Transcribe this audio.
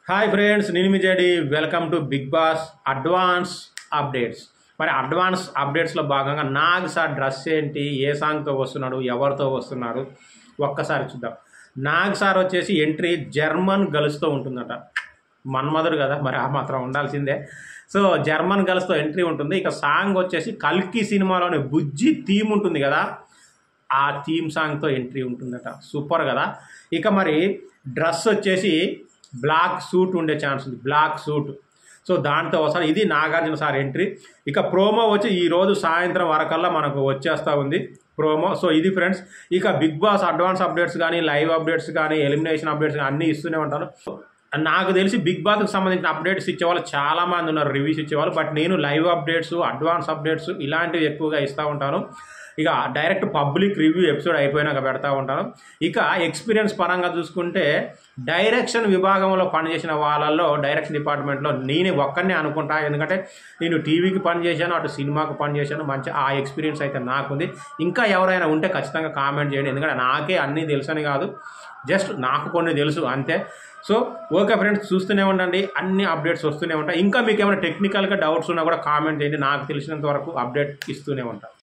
hi friends నేను మీ జడి welcome to big boss advance updates మరి అడ్వాన్స్ అప్డేట్స్లో భాగంగా నాగ్ సార్ డ్రెస్ ఏంటి ఏ సాంగ్తో వస్తున్నాడు ఎవరితో వస్తున్నాడు ఒక్కసారి చూద్దాం నాగ్ సార్ వచ్చేసి ఎంట్రీ జర్మన్ గర్ల్స్తో ఉంటుందట మన్మధుడు కదా మరి ఆ మాత్రం ఉండాల్సిందే సో జర్మన్ గర్ల్స్తో ఎంట్రీ ఉంటుంది ఇక సాంగ్ వచ్చేసి కల్కి సినిమాలోని బుజ్జి థీమ్ ఉంటుంది కదా ఆ థీమ్ సాంగ్తో ఎంట్రీ ఉంటుందట సూపర్ కదా ఇక మరి డ్రెస్ వచ్చేసి బ్లాక్ సూట్ ఉండే ఛాన్స్ ఉంది బ్లాక్ సూట్ సో దాంతో వస్తారు ఇది నాగార్జున సార్ ఎంట్రీ ఇక ప్రోమో వచ్చి ఈ రోజు సాయంత్రం వరకల్లా మనకు వచ్చేస్తూ ఉంది ప్రోమో సో ఇది ఫ్రెండ్స్ ఇక బిగ్ బాస్ అడ్వాన్స్ అప్డేట్స్ కానీ లైవ్ అప్డేట్స్ కానీ ఎలిమినేషన్ అప్డేట్స్ కానీ అన్నీ ఇస్తూనే ఉంటాను నాకు తెలిసి బిగ్ బాస్కి సంబంధించిన అప్డేట్స్ ఇచ్చేవాళ్ళు చాలా మంది ఉన్నారు రివ్యూస్ ఇచ్చేవాళ్ళు బట్ నేను లైవ్ అప్డేట్స్ అడ్వాన్స్ అప్డేట్స్ ఇలాంటివి ఎక్కువగా ఇస్తూ ఉంటాను ఇక డైరెక్ట్ పబ్లిక్ రివ్యూ ఎపిసోడ్ అయిపోయినాక పెడతా ఉంటాను ఇక ఎక్స్పీరియన్స్ పరంగా చూసుకుంటే డైరెక్షన్ విభాగంలో పనిచేసిన వాళ్ళల్లో డైరెక్షన్ డిపార్ట్మెంట్లో నేను ఒక్కరినే అనుకుంటా ఎందుకంటే నేను టీవీకి పనిచేశాను అటు సినిమాకి పనిచేశాను మంచి ఆ ఎక్స్పీరియన్స్ అయితే నాకుంది ఇంకా ఎవరైనా ఉంటే ఖచ్చితంగా కామెంట్ చేయండి ఎందుకంటే నాకే అన్నీ తెలుసని కాదు జస్ట్ నాకు కొన్ని తెలుసు అంతే సో ఓకే ఫ్రెండ్స్ చూస్తూనే ఉండండి అన్ని అప్డేట్స్ వస్తూనే ఉంటాయి ఇంకా మీకు ఏమైనా టెక్నికల్గా డౌట్స్ ఉన్నా కూడా కామెంట్ చేయండి నాకు తెలిసినంత వరకు అప్డేట్ ఇస్తూనే ఉంటాను